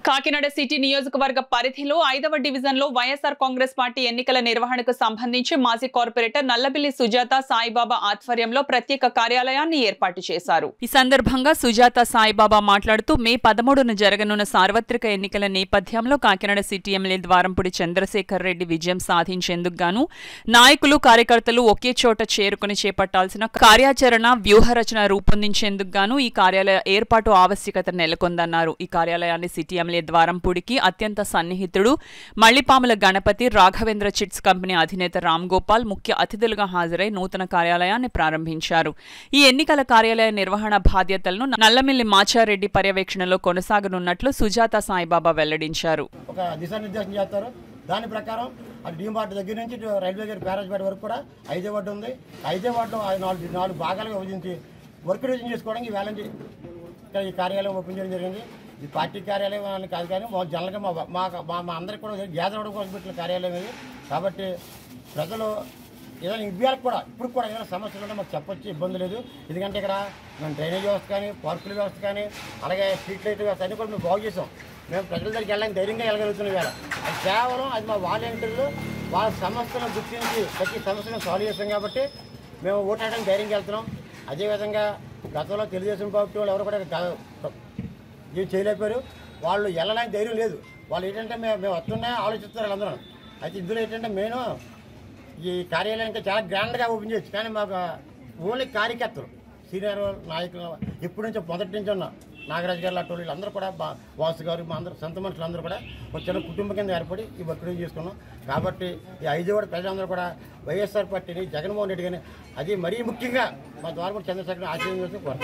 Kakinada city నియోజకవర్గ పరిధిలో ఐదవ డివిజన్ లో వైఎస్ఆర్ కాంగ్రెస్ పార్టీ ఎన్నికల నిర్వహణకు సంబంధించి మాజీ కార్పొరేటర్ నల్లబిల్లి సుజాత సాయిబాబా ఆధ్వర్యంలో ప్రత్యేక కార్యాలయాన్ని ఏర్పాటు చేశారు ఈ సందర్భంగా సుజాత సాయిబాబా మాట్లాడుతూ మే పదమూడున జరగనున్న సార్వత్రిక ఎన్నికల నేపథ్యంలో కాకినాడ సిటీ ఎమ్మెల్యే ద్వారంపూడి చంద్రశేఖర్ రెడ్డి విజయం సాధించేందుకు గాను నాయకులు కార్యకర్తలు ఒకే చోట చేరుకుని చేపట్టాల్సిన కార్యాచరణ వ్యూహరచన రూపొందించేందుకు గాను ఈ కార్యాలయ ఏర్పాటు ఆవశ్యకత నెలకొందన్నారు ఈ కార్యాలయాన్ని సిటీ ఎమ్మెల్యే ద్వారంపూడికి అత్యంత సన్నిహితుడు మళ్లిపాముల గణపతి రాఘవేంద్ర చిట్స్ కంపెనీ అధినేత రామ్ గోపాల్ ముఖ్య అతిథులుగా హాజరై నూతన కార్యాలయాన్ని ప్రారంభించారు ఈ ఎన్నికల కార్యాలయ నిర్వహణ బాధ్యతలను నల్లమిల్లి మాచారెడ్డి పర్యవేక్షణలో కొనసాగనున్నట్లు సుజాత సాయిబాబా వెల్లడించారు ఒక దిశానిర్దేశం చేస్తారు దాని ప్రకారం అది డీమార్ట్ దగ్గర నుంచి ఇటు రైల్వే గేట్ బ్యారేజ్పేట వరకు కూడా ఐదే వార్డు ఉంది ఐదే వార్డు ఆ నాలుగు నాలుగు భాగాలుగా విభజించి వర్క్ డివిజన్ చేసుకోవడానికి వేల నుంచి ఇక్కడ ఈ కార్యాలయం ఓపెన్ చేయడం జరిగింది ఈ పార్టీ కార్యాలయం అని కాదు కానీ మా జనరల్గా మా మా మా- మా అందరికి కూడా గ్యాదర్ అవ్వడం కోసం పెట్టిన కార్యాలయం ఇది కాబట్టి ప్రజలు ఏదైనా ఇవ్వాలకు కూడా ఇప్పుడు కూడా ఏదైనా సమస్యలు ఉన్నా మాకు చెప్పొచ్చు ఇబ్బంది లేదు ఎందుకంటే ఇక్కడ మేము డ్రైనేజ్ వ్యవస్థ కానీ పార్కుల వ్యవస్థ కానీ అలాగే స్ట్రీట్ లైట్ వ్యవస్థ అన్ని కూడా మేము బాగు చేసాం మేము ప్రజల దగ్గరికి వెళ్ళడానికి ధైర్యంగా వెళ్ళగలుగుతున్నాం ఇవాళ అది కేవలం అది మా వాలంటీర్లు వాళ్ళ సమస్యలను గుర్తించి ప్రతి సమస్యను సాల్వ్ చేస్తాం కాబట్టి మేము ఓటాడడానికి ధైర్యంగా వెళ్తున్నాం అదేవిధంగా గతంలో తెలుగుదేశం పార్టీ వాళ్ళు ఎవరు కూడా గ- ఏం చేయలేకపోయారు వాళ్ళు వెళ్ళడానికి ధైర్యం లేదు వాళ్ళు ఏంటంటే మేము మేము వస్తున్నా ఆలోచిస్తారు వాళ్ళందరూ అయితే ఇందులో ఏంటంటే నేను ఈ కార్యాలయానికి చాలా గ్రాండ్గా ఓపెన్ చేయొచ్చు కానీ మాకు ఓన్లీ కార్యకర్తలు సీనియర్ నాయకులు ఎప్పటి నుంచో మొదటి నుంచి ఉన్న నాగరాజు గారు లాంటి వాళ్ళు అందరూ కూడా బా- వాసు గారు మా అందరూ సొంత మనుషులు అందరూ కూడా ఒక చిన్న కుటుంబం కింద ఏర్పడి ఈ వర్క్ చేసుకున్నాం కాబట్టి ఈ ఐదువాడ ప్రజలందరూ కూడా వైఎస్ఆర్ పార్టీని జగన్మోహన్ రెడ్డి గారిని అది మరీ ముఖ్యంగా మా ద్వారా చంద్రశేఖర్ ఆశీర్వదించాలని కోరుతున్నాం